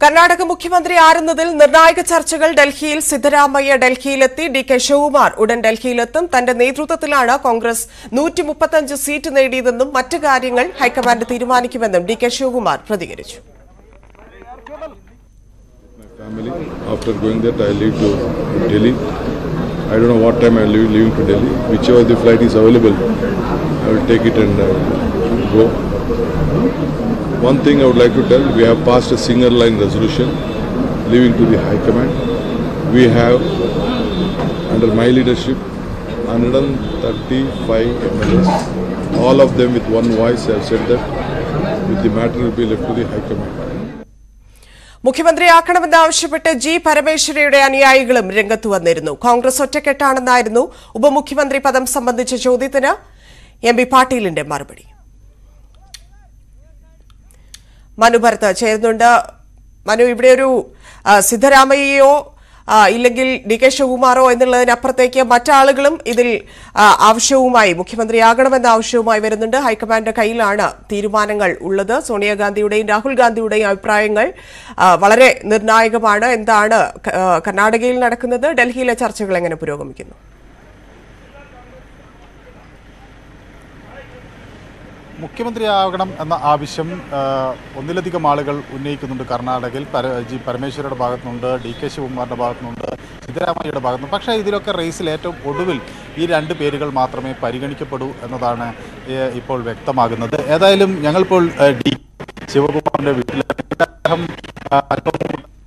കർണാടക മുഖ്യമന്ത്രി ആരുന്നതിൽ നിർണായക ചർച്ചകൾ ഡൽഹിയിൽ സിദ്ധരാമയ്യ ഡൽഹിയിലെത്തി ഡി കെ ശിവകുമാർ ഉടൻ ഡൽഹിയിലെത്തും തന്റെ നേതൃത്വത്തിലാണ് കോൺഗ്രസ് നൂറ്റി മുപ്പത്തഞ്ച് സീറ്റ് നേടിയതെന്നും മറ്റ് കാര്യങ്ങൾ ഹൈക്കമാൻഡ് തീരുമാനിക്കുമെന്നും ഡി കെ ശിവകുമാർ പ്രതികരിച്ചു family. After going there, I leave to Delhi. I don't know what time I'm leaving, leaving to Delhi. Whichever the flight is available, I will take it and uh, go. One thing I would like to tell, we have passed a single line resolution leaving to the High Command. We have, under my leadership, 135 MLAs. All of them with one voice have said that with the matter will be left to the High Command. മുഖ്യമന്ത്രിയാക്കണമെന്നാവശ്യപ്പെട്ട് G പരമേശ്വരയുടെ അനുയായികളും രംഗത്ത് വന്നിരുന്നു കോൺഗ്രസ് ഒറ്റക്കെട്ടാണെന്നായിരുന്നു ഉപമുഖ്യമന്ത്രി പദം സംബന്ധിച്ച ചോദ്യത്തിന് M P പാട്ടീലിന്റെ മറുപടി മനു ഭരത് ചേരുന്നുണ്ട് മനു ഇവിടെ ഒരു ആ, സിദ്ധരാമയ്യയോ ആ, ഇല്ലെങ്കിൽ ഡി കെ ശിവകുമാറോ എന്നുള്ളതിനപ്പുറത്തേക്ക് മറ്റാളുകളും ഇതിൽ ആ, ആവശ്യവുമായി മുഖ്യമന്ത്രിയാകണമെന്ന ആവശ്യവുമായി വരുന്നുണ്ട് ഹൈക്കമാൻഡിന്റെ കയ്യിലാണ് തീരുമാനങ്ങൾ ഉള്ളത് സോണിയാഗാന്ധിയുടെയും രാഹുൽ ഗാന്ധിയുടെയും അഭിപ്രായങ്ങൾ ആ, വളരെ നിർണായകമാണ് എന്താണ് ക- ആ, കർണാടകയിൽ നടക്കുന്നത് ഡൽഹിയിലെ ചർച്ചകൾ എങ്ങനെ പുരോഗമിക്കുന്നു മുഖ്യമന്ത്രിയാകണം എന്ന ആവശ്യം ആ, ഒന്നിലധികം ആളുകൾ ഉന്നയിക്കുന്നുണ്ട് കർണാടകയിൽ പര ജി പരമേശ്വരയുടെ ഭാഗത്തുനിന്നുണ്ട് ഡി കെ ശിവകുമാറിൻ്റെ ഭാഗത്തുനിന്നുണ്ട് സിദ്ധരാമയ്യയുടെ ഭാഗത്തുനിന്ന് പക്ഷേ ഇതിലൊക്കെ റേസിൽ ഏറ്റവും ഒടുവിൽ ഈ രണ്ട് പേരുകൾ മാത്രമേ പരിഗണിക്കപ്പെടൂ എന്നതാണ് ഏ, ഇപ്പോൾ വ്യക്തമാകുന്നത് ഏതായാലും ഞങ്ങളിപ്പോൾ ഏ, ഡി ശിവകുമാറിൻ്റെ വീട്ടിലാണ് അദ്ദേഹം ആ, അല്പം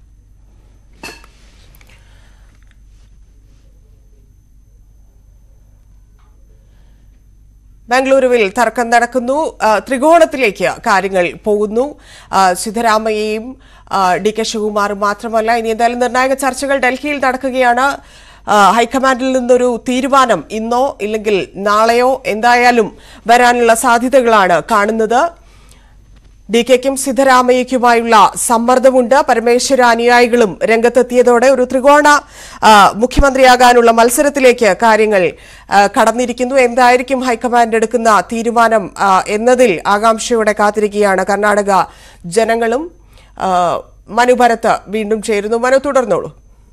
ബാംഗ്ലൂരുവിൽ തർക്കം നടക്കുന്നു ആ, ത്രികോണത്തിലേക്ക് കാര്യങ്ങൾ പോകുന്നു ആ, സിദ്ധരാമയ്യയും ആ, ഡി കെ ശിവകുമാറും മാത്രമല്ല ഇനി എന്തായാലും നിർണായക ചർച്ചകൾ ഡൽഹിയിൽ നടക്കുകയാണ് ആ, ഹൈക്കമാൻഡിൽ നിന്നൊരു തീരുമാനം ഇന്നോ ഇല്ലെങ്കിൽ നാളെയോ എന്തായാലും വരാനുള്ള സാധ്യതകളാണ് കാണുന്നത് ഡി കെക്കും സിദ്ധരാമയ്യയ്ക്കുമായുള്ള സമ്മർദ്ദമുണ്ട് പരമേശ്വര അനുയായികളും രംഗത്തെത്തിയതോടെ ഒരു ത്രികോണ ആ, മുഖ്യമന്ത്രിയാകാനുള്ള മത്സരത്തിലേക്ക് കാര്യങ്ങൾ ആ, കടന്നിരിക്കുന്നു എന്തായിരിക്കും ഹൈക്കമാൻഡ് എടുക്കുന്ന തീരുമാനം ആ, എന്നതിൽ ആകാംക്ഷയോടെ കാത്തിരിക്കുകയാണ് കർണാടക ജനങ്ങളും ആ, മനു ഭരത് വീണ്ടും ചേരുന്നു മനു തുടർന്നോളൂ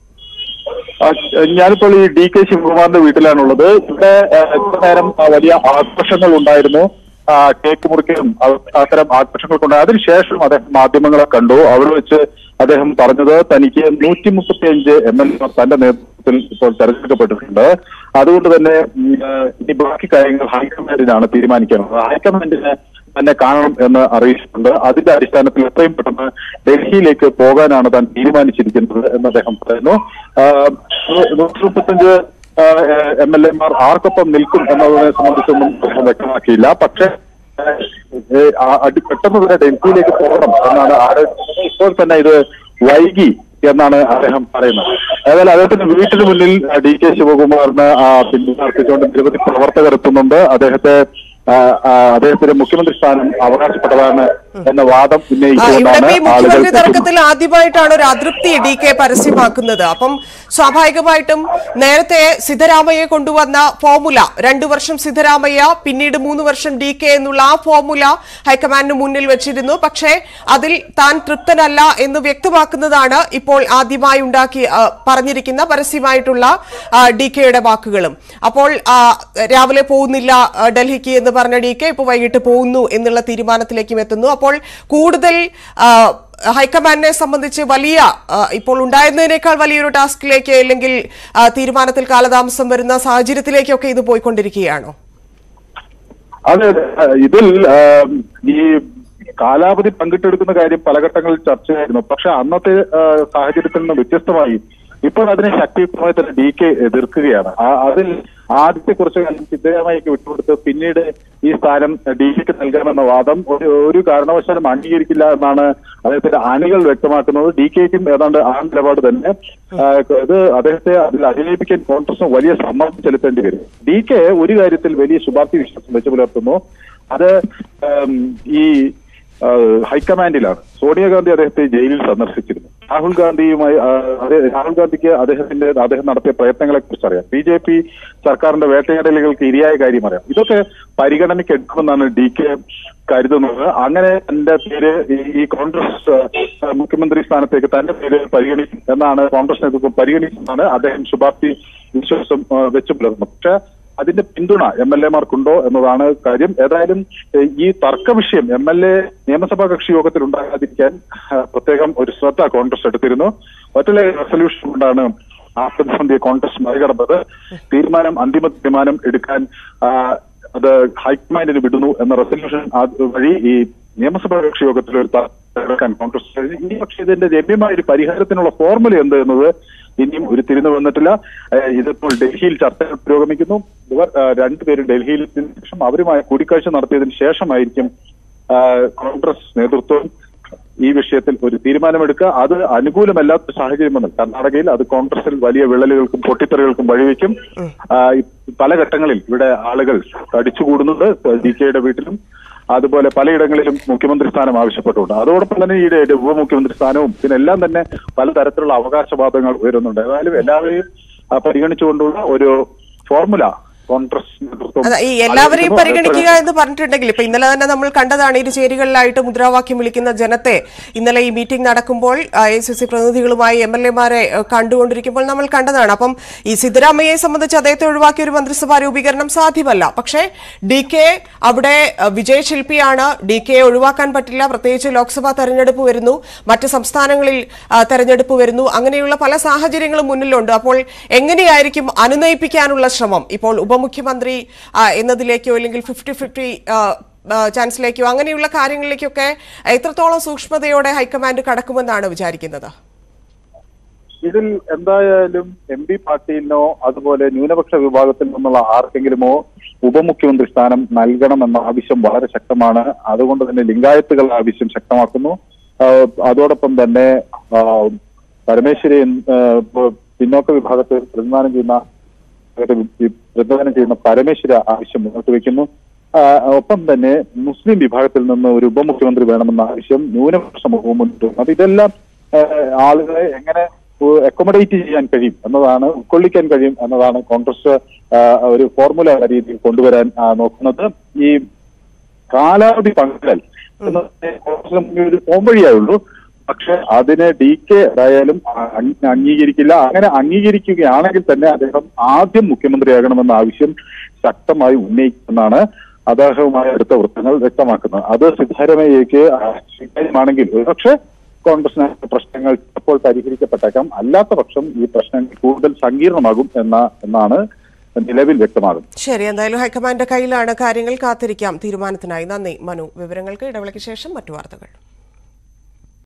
ആ, ഞാനിപ്പോൾ ഈ ഡി കെ ശിവകുമാറിന്റെ വീട്ടിലാണുള്ളത് ഇവിടെ ആ, ഇത്ര നേരം ആ, വലിയ ആഘോഷങ്ങൾ ഉണ്ടായിരുന്നു ആ, കേക്ക് മുറിക്കലും അ- അത്തരം ആഘോഷങ്ങൾക്കുണ്ടായി അതിനുശേഷം അദ്ദേഹം മാധ്യമങ്ങളെ കണ്ടു അവിടെ വെച്ച് അദ്ദേഹം പറഞ്ഞത് തനിക്ക് നൂറ്റി മുപ്പത്തി അഞ്ച് എം എൽ എ തന്റെ നേതൃത്വത്തിൽ ഇപ്പോൾ തെരഞ്ഞെടുക്കപ്പെട്ടിട്ടുണ്ട് അതുകൊണ്ട് തന്നെ ഉം, ആ, ഇനി ബാക്കി കാര്യങ്ങൾ ഹൈക്കമാൻഡിനാണ് തീരുമാനിക്കാനുള്ളത് ഹൈക്കമാൻഡിന് തന്നെ കാണണം എന്ന് അറിയിച്ചിട്ടുണ്ട് അതിന്റെ അടിസ്ഥാനത്തിൽ എത്രയും പെട്ടെന്ന് ഡൽഹിയിലേക്ക് പോകാനാണ് താൻ തീരുമാനിച്ചിരിക്കുന്നത് എന്ന് അദ്ദേഹം പറയുന്നു ആഹ് നൂറ്റി മുപ്പത്തഞ്ച് എം എൽ എമാർ ആർക്കൊപ്പം നിൽക്കും എന്നതിനെ സംബന്ധിച്ചൊന്നും അദ്ദേഹം വ്യക്തമാക്കിയില്ല പക്ഷേ ഏഹ്, ആ അടി പെട്ടെന്ന് തന്നെ ഡൽഹിയിലേക്ക് പോകണം എന്നാണ് ആലോചിക്കുന്നത് ഇപ്പോൾ തന്നെ ഇത് വൈകി എന്നാണ് അദ്ദേഹം പറയുന്നത് ഏതായാലും അദ്ദേഹത്തിന്റെ വീട്ടിന് മുന്നിൽ ഡി കെ ശിവകുമാറിന് ആ പിന്തുണ അർപ്പിച്ചുകൊണ്ട് നിരവധി പ്രവർത്തകർ എത്തുന്നുണ്ട് അദ്ദേഹത്തെ ആ, ആ, അദ്ദേഹത്തിന് മുഖ്യമന്ത്രി സ്ഥാനം അവകാശപ്പെട്ടതാണ് എന്ന വാദം ആ, ഇവിടെ ഇപ്പൊ ഈ ഉന്നയിച്ചുകൊണ്ടാണ് ആളുകൾ മുഖ്യമന്ത്രി എത്തുന്നത്. തർക്കത്തിൽ ആദ്യമായിട്ടാണ് ഒരു അതൃപ്തി ഡി കെ പരസ്യമാക്കുന്നത് അപ്പം സ്വാഭാവികമായിട്ടും നേരത്തെ സിദ്ധരാമയ്യ കൊണ്ടുവന്ന ഫോർമുല രണ്ടു വർഷം സിദ്ധരാമയ്യ പിന്നീട് മൂന്ന് വർഷം ഡി കെ എന്നുള്ള ആ ഫോർമുല ഹൈക്കമാൻഡിന് മുന്നിൽ വെച്ചിരുന്നു പക്ഷേ അതിൽ താൻ തൃപ്തനല്ല എന്ന് വ്യക്തമാക്കുന്നതാണ് ഇപ്പോൾ ആദ്യമായി ഉണ്ടാക്കി ആ, പറഞ്ഞിരിക്കുന്ന പരസ്യമായിട്ടുള്ള ഡി കെയുടെ വാക്കുകളും അപ്പോൾ ആ, രാവിലെ പോകുന്നില്ല ആ, ഡൽഹിക്ക് എന്ന് പറഞ്ഞ ഡി കെ ഇപ്പോൾ വൈകിട്ട് പോകുന്നു എന്നുള്ള തീരുമാനത്തിലേക്കും എത്തുന്നു അപ്പോൾ കൂടുതൽ ആ, ഹൈക്കമാൻഡിനെ സംബന്ധിച്ച് വലിയ ആ, ഇപ്പോൾ ഉണ്ടായിരുന്നതിനേക്കാൾ വലിയൊരു ടാസ്കിലേക്ക് അല്ലെങ്കിൽ ആ, തീരുമാനത്തിൽ കാലതാമസം വരുന്ന സാഹചര്യത്തിലേക്കൊക്കെ ഇത് പോയിക്കൊണ്ടിരിക്കുകയാണോ അതെ അതെ ആ, ഇതിൽ ആ, ഈ കാലാവധി പങ്കിട്ടെടുക്കുന്ന കാര്യം പല ഘട്ടങ്ങളിൽ ചർച്ചയായിരുന്നു പക്ഷെ അന്നത്തെ ആ, സാഹചര്യത്തിൽ നിന്ന് വ്യത്യസ്തമായി ഇപ്പോൾ അതിനെ ശക്തിയുക്തമായി തന്നെ ഡി കെ എതിർക്കുകയാണ് ആ- അതിൽ ആദ്യത്തെ കുറച്ച് കാലം സിദ്ധരാമയ്യക്ക് വിട്ടുകൊടുത്ത് പിന്നീട് ഈ സ്ഥാനം ഡി കെക്ക് നൽകാമെന്ന വാദം ഒരു ഒരു കാരണവശാലും അംഗീകരിക്കില്ല എന്നാണ് അദ്ദേഹത്തിന്റെ അണികൾ വ്യക്തമാക്കുന്നത് ഡി കെക്കും ഏതാണ്ട് ആ നിലപാട് തന്നെ ആ, ഇത് അദ്ദേഹത്തെ അതിൽ അധിലയിപ്പിക്കാൻ കോൺഗ്രസിന് വലിയ സമ്മർദ്ദം ചെലുത്തേണ്ടി വരും ഡി കെ ഒരു കാര്യത്തിൽ വലിയ ശുഭാപ്തി വിശ്വാസം വെച്ച് പുലർത്തുന്നു അത് ഉം, ഈ ആ, ഹൈക്കമാൻഡിലാണ് സോണിയാഗാന്ധി അദ്ദേഹത്തെ ജയിലിൽ സന്ദർശിച്ചിരുന്നു രാഹുൽ ഗാന്ധിയുമായി ആ, അതെ രാഹുൽ ഗാന്ധിക്ക് അദ്ദേഹത്തിന്റെ അദ്ദേഹം നടത്തിയ പ്രയത്നങ്ങളെ കുറിച്ച് അറിയാം ബി ജെ പി സർക്കാരിന്റെ വേട്ടയാടലുകൾക്ക് ഇരയായ കാര്യം അറിയാം ഇതൊക്കെ പരിഗണനയ്ക്ക് എടുക്കുമെന്നാണ് ഡി കെ കരുതുന്നത് അങ്ങനെ തന്റെ പേര് ഈ- ഈ കോൺഗ്രസ് ആ, മുഖ്യമന്ത്രി സ്ഥാനത്തേക്ക് തന്റെ പേര് പരിഗണിക്കും എന്നാണ് കോൺഗ്രസ് നേതൃത്വം പരിഗണിക്കുന്നതാണ് അദ്ദേഹം ശുഭാപ്തി വിശ്വാസം ആ, വെച്ചു പുലർത്തുന്നത് പക്ഷെ അതിന്റെ പിന്തുണ എം എൽ എമാർക്കുണ്ടോ എന്നതാണ് കാര്യം ഏതായാലും ഏഹ്, ഈ തർക്ക വിഷയം എം എൽ എ നിയമസഭാ കക്ഷി യോഗത്തിൽ ഉണ്ടാകാതിരിക്കാൻ ആ, പ്രത്യേകം ഒരു ശ്രദ്ധ കോൺഗ്രസ് എടുത്തിരുന്നു ഒറ്റലെ റെസൊല്യൂഷൻ കൊണ്ടാണ് ആ പ്രതിസന്ധിയെ കോൺഗ്രസ് മറികടന്നത് തീരുമാനം അന്തിമ തീരുമാനം എടുക്കാൻ ആ, അത് ഹൈക്കമാൻഡിന് വിടുന്നു എന്ന റെസൊല്യൂഷൻ വഴി ഈ നിയമസഭാ കക്ഷി യോഗത്തിൽ ഒരു തർക്കം കോൺഗ്രസ് കഴിഞ്ഞു. ഇനി പക്ഷേ ഇതിന്റെ രമ്യമായ ഒരു പരിഹാരത്തിനുള്ള ഫോർമുല എന്ത് എന്നത് ഇനിയും ഉരുത്തിരിഞ്ഞു വന്നിട്ടില്ല ഏഹ് ഇതിപ്പോൾ ഡൽഹിയിൽ ചർച്ചകൾ പുരോഗമിക്കുന്നു ഇവർ ഏഹ് രണ്ടുപേരും ഡൽഹിയിൽ എത്തിയതിനു ശേഷം അവരുമായി കൂടിക്കാഴ്ച നടത്തിയതിനു ശേഷമായിരിക്കും ഏഹ് കോൺഗ്രസ് നേതൃത്വം ഈ വിഷയത്തിൽ ഒരു തീരുമാനമെടുക്കുക അത് അനുകൂലമല്ലാത്ത സാഹചര്യം വന്നു കർണാടകയിൽ അത് കോൺഗ്രസിൽ വലിയ വിള്ളലുകൾക്കും പൊട്ടിത്തെറികൾക്കും വഴിവെക്കും ആ, ഈ പല ഘട്ടങ്ങളിൽ ഇവിടെ ആളുകൾ തടിച്ചുകൂടുന്നത് ഡി കെയുടെ വീട്ടിലും അതുപോലെ പലയിടങ്ങളിലും മുഖ്യമന്ത്രി സ്ഥാനം ആവശ്യപ്പെട്ടുകൊണ്ട് അതോടൊപ്പം തന്നെ ഈ ഇടയിൽ ഉപമുഖ്യമന്ത്രി സ്ഥാനവും ഇതിനെല്ലാം തന്നെ പലതരത്തിലുള്ള അവകാശവാദങ്ങൾ ഉയരുന്നുണ്ട് ഏതായാലും എല്ലാവരെയും ആ, പരിഗണിച്ചുകൊണ്ടുള്ള ഒരു ഫോർമുല കോൺഗ്രസ് നേതൃത്വം അതെ ഈ എല്ലാവരെയും ആലോചിക്കുന്നു. പരിഗണിക്കുക എന്ന് പറഞ്ഞിട്ടുണ്ടെങ്കിൽ ഇപ്പൊ ഇന്നലെ തന്നെ നമ്മൾ കണ്ടതാണ് ഇരു ചേരികളിലായിട്ട് മുദ്രാവാക്യം വിളിക്കുന്ന ജനത്തെ ഇന്നലെ ഈ മീറ്റിംഗ് നടക്കുമ്പോൾ എ സി സി പ്രതിനിധികളുമായി എം എൽ എമാരെ കണ്ടുകൊണ്ടിരിക്കുമ്പോൾ നമ്മൾ കണ്ടതാണ് അപ്പം ഈ സിദ്ധരാമയ്യയെ സംബന്ധിച്ച് അദ്ദേഹത്തെ ഒഴിവാക്കിയ ഒരു മന്ത്രിസഭാ രൂപീകരണം സാധ്യമല്ല പക്ഷേ ഡി കെ അവിടെ അഹ്, വിജയശില്പിയാണ് ഡി കെ ഒഴിവാക്കാൻ പറ്റില്ല പ്രത്യേകിച്ച് ലോക്സഭാ തെരഞ്ഞെടുപ്പ് വരുന്നു മറ്റ് സംസ്ഥാനങ്ങളിൽ ആ, തെരഞ്ഞെടുപ്പ് വരുന്നു അങ്ങനെയുള്ള പല സാഹചര്യങ്ങളും മുന്നിലുണ്ട് അപ്പോൾ എങ്ങനെയായിരിക്കും അനുനയിപ്പിക്കാനുള്ള ശ്രമം ഇപ്പോൾ ഉപമുഖ്യമന്ത്രി ആ, എന്നതിലേക്കോ അല്ലെങ്കിൽ ഫിഫ്റ്റി ഫിഫ്റ്റി ചാൻസിലേക്കോ അങ്ങനെയുള്ള കാര്യങ്ങളിലേക്കൊക്കെ എത്രത്തോളം സൂക്ഷ്മതയോടെ ഹൈക്കമാൻഡ് കടക്കുമെന്നാണ് വിചാരിക്കുന്നത് ഇതിൽ എന്തായാലും എം പി പാട്ടീലിനോ അതുപോലെ ന്യൂനപക്ഷ വിഭാഗത്തിൽ നിന്നുള്ള ആർക്കെങ്കിലുമോ ഉപമുഖ്യമന്ത്രി സ്ഥാനം നൽകണമെന്ന ആവശ്യം വളരെ ശക്തമാണ് അതുകൊണ്ട് തന്നെ ലിംഗായത്തുകൾ ആവശ്യം ശക്തമാക്കുന്നു ആഹ് അതോടൊപ്പം തന്നെ ആഹ് പരമേശ്വരി ആഹ് പ- പിന്നോക്ക വിഭാഗത്തിൽ പ്രതിനിധാനം ചെയ്യുന്ന പ്രതിനിധാനം ചെയ്യുന്ന പരമേശ്വര ആവശ്യം മുന്നോട്ട് വെക്കുന്നു ആഹ് ഒപ്പം തന്നെ മുസ്ലിം വിഭാഗത്തിൽ നിന്ന് ഒരു ഉപമുഖ്യമന്ത്രി വേണമെന്ന ആവശ്യം ന്യൂനപക്ഷ സമൂഹവും മുന്നോട്ട് വെക്കുന്നു. അപ്പൊ ഇതെല്ലാം ആഹ് ആളുകളെ എങ്ങനെ അക്കോമഡേറ്റ് ചെയ്യാൻ കഴിയും എന്നതാണ് ഉൾക്കൊള്ളിക്കാൻ കഴിയും എന്നതാണ് കോൺഗ്രസ് ആഹ് ഒരു ഫോർമുല എന്ന രീതിയിൽ കൊണ്ടുവരാൻ ആഹ് നോക്കുന്നത് ഈ കാലാവധി പങ്കിടൽ എന്നത് കോൺഗ്രസിന് മുന്നിൽ ഒരു പോംവഴിയായുള്ളൂ പക്ഷെ അതിനെ ഡി കെ ആയാലും അംഗ- അംഗീകരിക്കില്ല അങ്ങനെ അംഗീകരിക്കുകയാണെങ്കിൽ തന്നെ അദ്ദേഹം ആദ്യം മുഖ്യമന്ത്രിയാകണമെന്ന ആവശ്യം ശക്തമായി ഉന്നയിക്കുമെന്നാണ് അദ്ദേഹവുമായി അടുത്ത വൃത്തങ്ങൾ വ്യക്തമാക്കുന്നത് അത് സിദ്ധാരമയ്യക്ക് സ്വീകാര്യമാണെങ്കിൽ ഒരുപക്ഷെ കോൺഗ്രസിന് പ്രശ്നങ്ങൾ ചിലപ്പോൾ പരിഹരിക്കപ്പെട്ടേക്കാം അല്ലാത്ത പക്ഷം ഈ പ്രശ്നങ്ങൾ കൂടുതൽ സങ്കീർണമാകും എന്ന എന്നാണ് നിലവിൽ വ്യക്തമാകുന്നത് ശരി എന്തായാലും ഹൈക്കമാൻഡിന്റെ കയ്യിലാണ് കാര്യങ്ങൾ കാത്തിരിക്കാം തീരുമാനത്തിനായി നന്ദി മനു വിവരങ്ങൾക്ക് ഇടവേളയ്ക്ക് ശേഷം മറ്റു വാർത്തകൾ